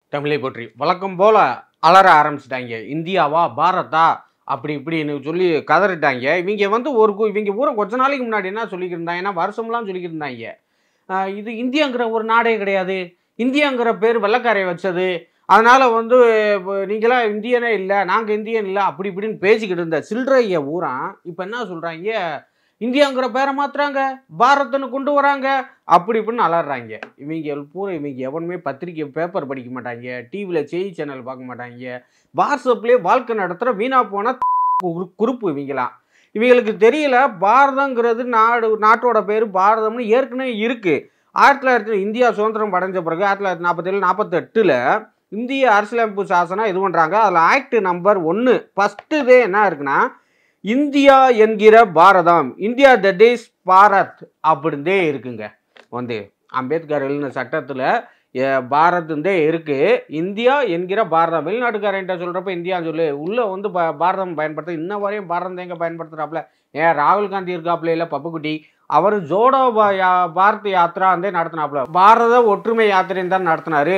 தமிழை பற்றி வழக்கம் போல அலற ஆரம்பிச்சிட்டாங்க இந்தியாவா பாரதா அப்படி இப்படின்னு சொல்லி கதறிட்டாங்க இவங்க வந்து ஒரு கு- இவங்க பூரா கொஞ்ச நாளைக்கு முன்னாடி என்ன சொல்லிக்கிட்டு இருந்தாங்கன்னா வருஷம்லாம் சொல்லிக்கிட்டு இருந்தாங்க ஆஹ் இது இந்தியாங்கிற ஒரு நாடே கிடையாது இந்தியாங்கிற பேர் வெள்ளக்காரை வச்சது அதனால வந்து இப்போ நீங்களாம் இந்தியனே இல்லை நாங்கள் இந்தியன் இல்லை அப்படி இப்படின்னு பேசிக்கிட்டு இருந்த சில்லறைய ஊரா இப்போ என்ன சொல்கிறாங்க இந்தியாங்கிற பேரை மாத்துறாங்க பாரத்னு கொண்டு வராங்க அப்படி இப்படின்னு அலறாங்க இவங்க பூரா இவங்க எவனுமே பத்திரிக்கை பேப்பர் படிக்க மாட்டாங்க டிவியில் செய்தி சேனல் பார்க்க மாட்டாங்க வாட்ஸ்அப்லேயே வாழ்க்கை நடத்துகிற வீணா போன குரு- குறுப்பு இவங்களாம் இவங்களுக்கு தெரியல பாரதங்கிறது நாடு நாட்டோட பேர் பாரதம்னு ஏற்கனவே இருக்குது ஆயிரத்தி தொள்ளாயிரத்தி இந்தியா சுதந்திரம் அடைஞ்ச பிறகு ஆயிரத்தி தொள்ளாயிரத்தி நாற்பத்தேழு நாற்பத்தெட்டில் இந்திய அரசியலமைப்பு சாசனம் இது பண்ணுறாங்க அதில் ஆக்ட் நம்பர் ஒன்று ஃபஸ்ட்டு இதே என்ன இருக்குன்னா இந்தியா என்கிற Bharatam India that is Bharat அப்படின்றே இருக்குங்க வந்து அம்பேத்கர் எழுதின சட்டத்தில் பாரத்ந்தே இருக்கு இந்தியா என்கிற பாரதம் வெளிநாட்டுக்காரன்ட்ட சொல்கிறப்ப இந்தியான்னு சொல்லு உள்ளே வந்து பா பாரதம் பயன்படுத்த இன்ன வரையும் பாரதம் எங்கே பயன்படுத்துகிறாப்புல ஏன் ராகுல் காந்தி இருக்காப்புல இல்லை பப்புக்குட்டி அவர் ஜோடோ பா- யா- பாரத் யாத்ரா வந்து நடத்தினாப்புல பாரத ஒற்றுமை யாத்திரைன்னு தான் நடத்தினாரு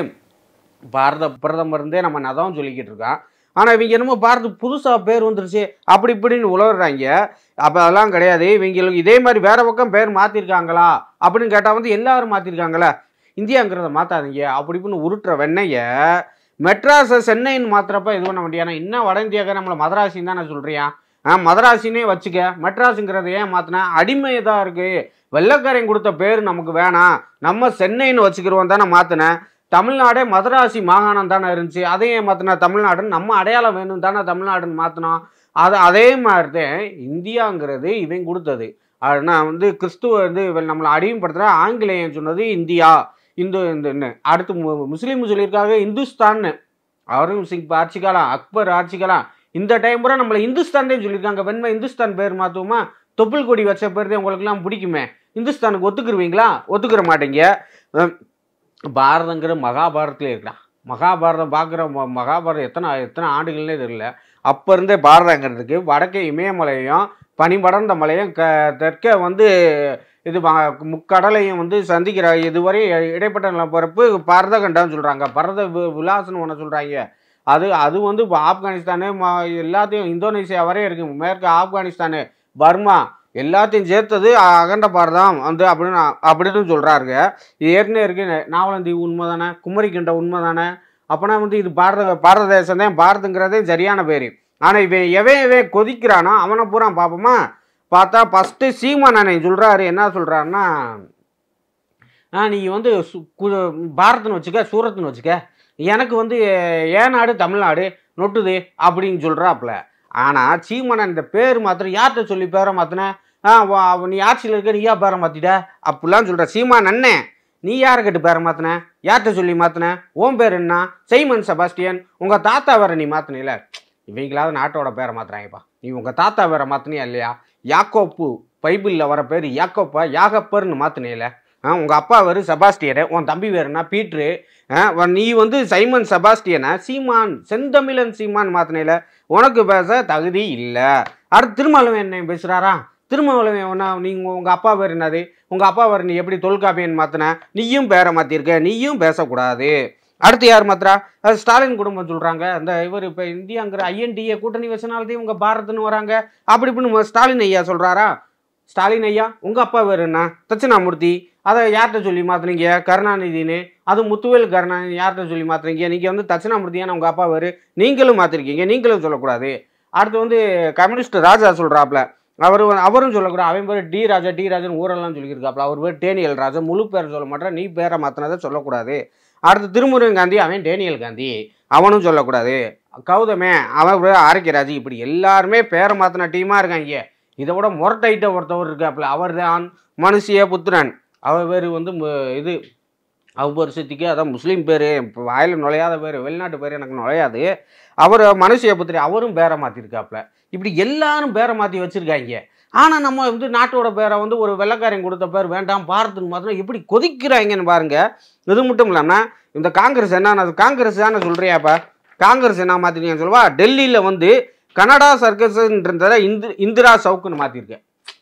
பாரத பிரதமர் இருந்தே நம்ம நதான் சொல்லிக்கிட்டு இருக்கான் ஆனால் இவங்க என்னமோ பாரத் புதுசாக பேர் வந்துருச்சு அப்படி இப்படின்னு உலகுறாங்க அப்போ அதெல்லாம் கிடையாது இவங்களுக்கு இதே மாதிரி வேற பக்கம் பேர் மாற்றிருக்காங்களா அப்படின்னு கேட்டால் வந்து எல்லாரும் மாற்றிருக்காங்களா இந்தியாங்கிறத மாற்றாதீங்க அப்படி இப்படின்னு உருட்டுற வெண்ணைய மெட்ராஸை சென்னைன்னு மாத்துறப்ப இது பண்ண வேண்டிய இன்னும் வட இந்தியாக்கார நம்மளை மதராசின்னு தானே சொல்றியா ஆ மதராசினே வச்சுக்க மெட்ராஸுங்கிறத ஏன் மாற்றின அடிமை தான் இருக்குது வெள்ளைக்காரன் கொடுத்த பேர் நமக்கு வேணாம் நம்ம சென்னைன்னு வச்சுக்கிறோம் தானே மாற்றினேன் தமிழ்நாடே மதராசி மாகாணம் தானே இருந்துச்சு அதையும் ஏன் மாற்றின தமிழ்நாடுன்னு நம்ம அடையாளம் வேணும் தானே தமிழ்நாடுன்னு மாற்றினோம் அது அதே மாதிரி தான் இந்தியாங்கிறது இவன் கொடுத்தது அது நான் வந்து கிறிஸ்துவ வந்து இவன் நம்மளை அடிமைப்படுத்துகிற ஆங்கிலேயன் சொன்னது இந்தியா இந்து இந்த அடுத்து மு- முஸ்லீம் சொல்லியிருக்காங்க இந்துஸ்தான்னு அவுரங்கசீப் ஆட்சி காலம் அக்பர் ஆட்சி காலம் இந்த டைம் பூரா நம்மளை இந்துஸ்தான்டே சொல்லியிருக்காங்க வெண்மை இந்துஸ்தான் பேர் மாற்றுவோமா தொப்புள் கொடி வச்ச பேர் தான் உங்களுக்குலாம் பிடிக்குமே இந்துஸ்தானுக்கு ஒத்துக்குருவீங்களா ஒத்துக்கிற மாட்டீங்க அஹ் பாரதங்கிற மகாபாரதத்துல இருக்கலாம் மகாபாரதம் பார்க்குற மகாபாரதம் எத்தனை எத்தனை ஆண்டுகள்னே தெரியல அப்போ இருந்தே பாரதங்கிறதுக்கு வடக்கே இமயமலையும் பனிபடர்ந்த மலையும் க தெற்கே வந்து இது வ- முக்கடலையும் வந்து சந்திக்கிற இதுவரை இடைப்பட்ட நிலப்பரப்பு பரத கண்டம்னு சொல்கிறாங்க பரத வி- விலாசன்னு ஒன்று சொல்கிறாங்க அது அது வந்து இப்போ ஆப்கானிஸ்தானு ம- எல்லாத்தையும் இந்தோனேசியா வரையும் இருக்குது மேற்கு ஆப்கானிஸ்தானு பர்மா எல்லாத்தையும் சேர்த்தது அ- அகண்ட பாரதம் வந்து அப்படின்னு அப்படின்னு சொல்கிறாருங்க இது ஏற்கனவே இருக்கு நாவலந்தீவு உண்மை தானே குமரிக்கண்ட உண்மை தானே அப்போனா வந்து இது பாரத பாரத தேசம் தான் பாரதங்கிறதே சரியான பேர் ஆனால் இவன் எவன் எவன் கொதிக்கிறானோ அவனை பூரா பார்ப்போமா பார்த்தா ஃபஸ்ட்டு சீமான் அண்ணன் சொல்கிறாரு என்ன சொல்கிறாருன்னா ஆ நீங்கள் வந்து சு- கு- பாரத்னு வச்சுக்க சூரத்னு வச்சுக்க எனக்கு வந்து ஏன் நாடு தமிழ்நாடு நொட்டுது அப்படின்னு சொல்கிறாப்புல ஆனால் சீமானன் இந்த பேர் மாத்திரம் யார்கிட்ட சொல்லி பேரை மாற்றின ஆ வா- அவ- நீ ஆட்சியில் இருக்க நீயா பேரை மாற்றிட்ட அப்படிலாம் சொல்கிற சீமான் அண்ணன் நீ யாரை கேட்டு பேரை மாற்றின யார்கிட்ட சொல்லி மாற்றின உன் பேர் என்ன செய்மன் செபாஸ்டியன் உங்கள் தாத்தா வேற நீ மாற்றினில இவங்களாவது நாட்டோட பேரை மாத்துறாங்கப்பா நீ உங்கள் தாத்தா வேற மாற்றினியா இல்லையா யாக்கோப்பு பைபிளில் வர பேர் யாக்கோப்பா யாகப்பர்னு மாற்றினில உங்கள் அப்பா வேறு செபாஸ்டியரு உன் தம்பி வேறுனா பீட்ரு ஆ, வ- நீ வந்து சைமன் செபாஸ்டியனை சீமான் செந்தமிழன் சீமான் மாற்றினில உனக்கு பேச தகுதி இல்லை அடுத்து திருமாவளவன் என்ன பேசுகிறாரா திருமாவளவன் ஒன்றா நீங்கள் உங்கள் அப்பா பேர் என்னது உங்கள் அப்பா பேர் நீ எப்படி தொல்காப்பியன் மாற்றின நீயும் பேரை மாற்றிருக்க நீயும் பேசக்கூடாது அடுத்து யார் மாத்திரா அது ஸ்டாலின் குடும்பம் சொல்கிறாங்க இந்த இவர் இப்போ இந்தியாங்கிற ஐஎன்டிஏ கூட்டணி வச்சனால்தான் இவங்க பாரத்னு வராங்க அப்படி இப்படின்னு ஸ்டாலின் ஐயா சொல்கிறாரா ஸ்டாலின் ஐயா உங்கள் அப்பா பேர் என்ன தட்சிணாமூர்த்தி அதை யார்கிட்ட சொல்லி மாற்றுனீங்க கருணாநிதினு அது முத்துவேல் கருணாநிதி யார்கிட்ட சொல்லி மாற்றுறீங்க நீங்கள் வந்து தட்சிணாமூர்த்தியான உங்கள் அப்பா பேர் நீங்களும் மாற்றிருக்கீங்க நீங்களும் சொல்லக்கூடாது அடுத்து வந்து கம்யூனிஸ்ட் ராஜா சொல்கிறாப்புல அவர் அவரும் சொல்லக்கூடாது அவன் பேர் டி ராஜா டி ராஜன் ஊரெல்லாம் சொல்லியிருக்காப்புல அவர் பேர் டேனியல் ராஜா முழு பேர் சொல்ல மாட்டேன் நீ பேரை மாற்றினதை சொல்லக்கூடாது அடுத்து திருமுருகன் காந்தி அவன் டேனியல் காந்தி அவனும் சொல்லக்கூடாது கௌதமே அவன் பேர் ஆரோக்கியராஜ் இப்படி எல்லாருமே பேரை மாற்றின டீமாக இருக்காங்க இதை விட முரட்டைட்ட ஒருத்தவர் இருக்காப்புல அவர் தான் மனுஷிய புத்திரன் அவர் பேர் வந்து மு- இது அவுபரிசத்திக்கு அதான் முஸ்லீம் பேர் இப்போ வாயில் நுழையாத பேர் வெளிநாட்டு பேர் எனக்கு நுழையாது அவர் மனுஷிய புத்திரி அவரும் பேரை மாற்றிருக்காப்புல இப்படி எல்லாரும் பேரை மாற்றி வச்சுருக்காங்க ஆனால் நம்ம வந்து நாட்டோட பேரை வந்து ஒரு வெள்ளைக்காரன் கொடுத்த பேர் வேண்டாம் பாரத்துன்னு மாத்திரம் எப்படி கொதிக்கிறாங்கன்னு பாருங்க இது மட்டும் இல்லாமல் இந்த காங்கிரஸ் என்ன காங்கிரஸ் தானே சொல்கிறியாப்பா காங்கிரஸ் என்ன மாற்றினீங்கன்னு சொல்லுவா டெல்லியில் வந்து கனடா சர்க்கஸ்ன்றத இந்து இந்திரா சவுக்குன்னு மாற்றிருக்கேன்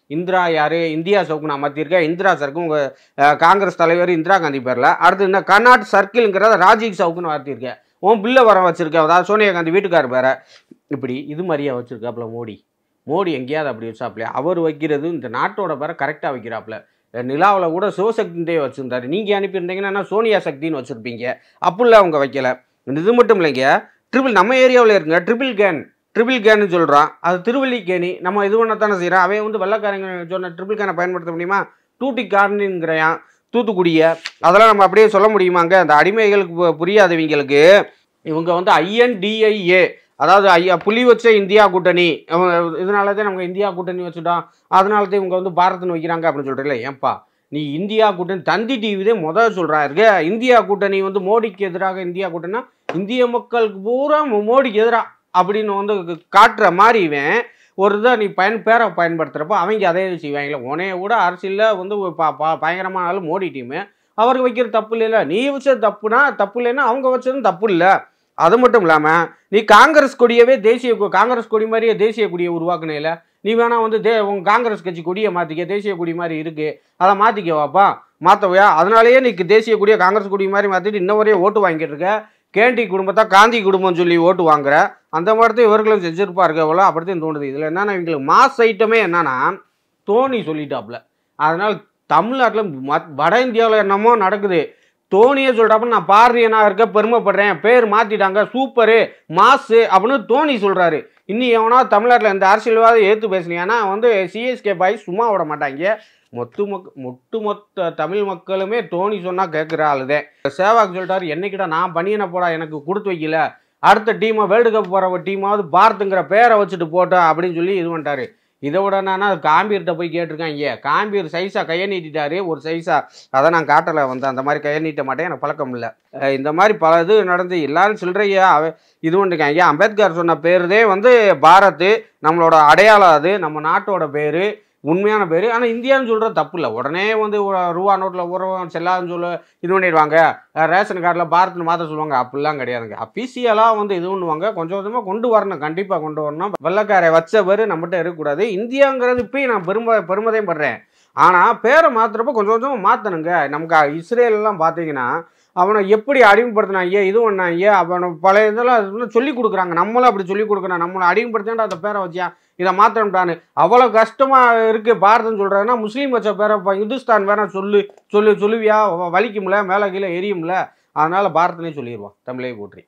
இந்திரா யாரு இந்தியா சவுக்கு நான் மாற்றிருக்க இந்திரா சர்க்கு உங்கள் காங்கிரஸ் தலைவர் இந்திரா காந்தி பேரில் அடுத்து இந்த கர்நாட் சர்க்கிள்ங்கிறத ராஜீவ் சவுக்குன்னு மாற்றிருக்கேன் உன் பிள்ளை வர வச்சிருக்க அதாவது சோனியா காந்தி வீட்டுக்கார் பேரை இப்படி இது மாதிரியா வச்சிருக்காப்புல மோடி மோடி எங்கேயாவது அப்படி வச்சாப்புல அவர் வைக்கிறது இந்த நாட்டோட பேரை கரெக்டாக வைக்கிறாப்புல நிலாவில் கூட சிவசக்தின்றே வச்சுருந்தாரு நீங்கள் அனுப்பியிருந்தீங்கன்னா சோனியா சக்தின்னு வச்சுருப்பீங்க அப்படிலாம் அவங்க வைக்கல இது மட்டும் இல்லைங்க ட்ரிபிள் நம்ம ஏரியாவில் இருக்குங்க ட்ரிபிள் கேன் ட்ரிபிள் கேன்னு சொல்கிறான் அது திருவல்லிக்கேணி நம்ம இது பண்ணத்தானே செய்கிறோம் அவன் வந்து வெள்ளக்காரங்க சொன்ன ட்ரிபிள் கேனை பயன்படுத்த முடியுமா டூட்டி கார்னுங்கிறான் தூத்துக்குடியை அதெல்லாம் நம்ம அப்படியே சொல்ல முடியுமாங்க அந்த அடிமைகளுக்கு பு- புரியாதவங்களுக்கு இவங்க வந்து ஐஎன்டிஐஏ அதாவது ஐயா புலி வச்ச இந்தியா கூட்டணி அவங்க இதனால தான் நமக்கு இந்தியா கூட்டணி வச்சுட்டோம் அதனால தான் இவங்க வந்து பாரத்னு வைக்கிறாங்க அப்படின்னு சொல்கிறீங்களே ஏன்பா நீ இந்தியா கூட்டணி தந்தி டிவிதே முதல் சொல்கிறா இருக்க இந்தியா கூட்டணி வந்து மோடிக்கு எதிராக இந்தியா கூட்டணினா இந்திய மக்களுக்கு பூரா மோ- மோடிக்கு எதிராக அப்படின்னு வந்து கு- காட்டுற மாதிரி இவன் ஒரு இதை நீ பயன் பேரை பயன்படுத்துகிறப்போ அவங்க அதே செய்வாங்களே உனைய கூட அரசியலில் வந்து ஒரு ப- ப- பயங்கரமான ஆள் மோடி டீமு அவருக்கு வைக்கிற தப்பு இல்லைல்ல நீ வச்சது தப்புனா தப்பு இல்லைன்னா அவங்க வச்சதும் தப்பு இல்லை அது மட்டும் இல்லாமல் நீ காங்கிரஸ் கொடியவே தேசிய கொ- காங்கிரஸ் கொடி மாதிரியே தேசிய கொடியை உருவாக்குனேல நீ வேணா வந்து தே உங்க காங்கிரஸ் கட்சி கொடியை மாற்றிக்க தேசிய கொடி மாதிரி இருக்கு அதை மாற்றிக்க வாப்பா மாற்றவையா அதனாலேயே நீ தேசிய கொடியை காங்கிரஸ் கொடி மாதிரி மாற்றிட்டு இன்ன வரையும் ஓட்டு வாங்கிட்டு இருக்க கேண்டி குடும்பத்தை காந்தி குடும்பம் சொல்லி ஓட்டு வாங்குற அந்த மாதிரி தான் இவர்களும் செஞ்சிருப்பாருங்க அவ்வளோ அப்படித்தான் தோணுது இதில் என்னன்னா இவங்களுக்கு மாஸ் ஐட்டமே என்னன்னா தோனி சொல்லிட்டாப்புல அதனால் தமிழ்நாட்டில் வட இந்தியாவில் என்னமோ நடக்குது தோனியே சொல்கிறாப்புல நான் பாரதியனாக இருக்க பெருமைப்படுறேன் பேர் மாற்றிட்டாங்க சூப்பரு மாசு அப்படின்னு தோனி சொல்கிறாரு இன்னி எவனா தமிழ்நாட்டில் இந்த அரசியல்வாதம் ஏற்று பேசுனீங்கன்னா வந்து சிஎஸ்கே பாய் சும்மா விட மாட்டாங்க மொத்து மக் மொட்டு மொத்த தமிழ் மக்களுமே தோனி சொன்னால் கேட்குற ஆளுதே சேவாக் சொல்லிட்டாரு என்னைக்கிட்ட நான் பனியனை போடா எனக்கு கொடுத்து வைக்கல அடுத்த டீமை வேர்ல்டு கப் போகிற டீமாவது பாரத்துங்கிற பேரை வச்சுட்டு போட்டோம் அப்படின்னு சொல்லி இது பண்ணிட்டாரு இதை விட என்னன்னா காம்பீர்கிட்ட போய் கேட்டிருக்கேன் ஐயா காம்பீர் சைஸாக கையை நீட்டிட்டாரு ஒரு சைஸாக அதை நான் காட்டலை வந்து அந்த மாதிரி கையை நீட்ட மாட்டேன் எனக்கு பழக்கம் இல்லை அஹ் இந்த மாதிரி பல இது நடந்து எல்லாரும் சில்லறையா அவ இது பண்ணிருக்காங்க ஐயா அம்பேத்கர் சொன்ன பேருதே வந்து பாரத் நம்மளோட அடையாளம் அது நம்ம நாட்டோட பேர் உண்மையான பேர் ஆனால் இந்தியான்னு சொல்கிறது தப்பு இல்லை உடனே வந்து ஒரு ரூபா நோட்டில் உறவு செல்லாதுன்னு சொல்ல இது பண்ணிடுவாங்க அஹ் ரேஷன் கார்டில் பாரத்னு மாற்ற சொல்லுவாங்க அப்படிலாம் கிடையாதுங்க அஃபீஷியலாக வந்து இது பண்ணுவாங்க கொஞ்சம் கொஞ்சமாக கொண்டு வரணும் கண்டிப்பாக கொண்டு வரணும் வெள்ளக்காரை வச்சவர் நம்மகிட்ட இருக்கக்கூடாது இந்தியாங்கிறது இப்பயும் நான் பெருமை பெருமதையும் படுறேன் ஆனால் பேரை மாற்றுறப்ப கொஞ்சம் கொஞ்சமாக மாற்றணுங்க நமக்கு இஸ்ரேலெல்லாம் பார்த்தீங்கன்னா அவனை எப்படி அடிமைப்படுத்தினாங்க இது பண்ணாங்க அவனை பழைய இதெல்லாம் சொல்லி கொடுக்குறாங்க நம்மளும் அப்படி சொல்லி கொடுக்குறான் நம்மளை அடிமைப்படுத்தினா அந்த பேரை வச்சியான் இதை மாற்றணும்டான்னு அவ்வளோ கஷ்டமாக இருக்குது பாரதம் சொல்கிறாங்கன்னா முஸ்லீம் வச்ச பேரை இப்போ இந்துஸ்தான் வேணா சொல்லு சொல்லு சொல்லுவியா வ- வலிக்கும்ல மேலே கீழே எரியும்ல அதனால் பாரதனே சொல்லிடுவான் தமிழே போற்றி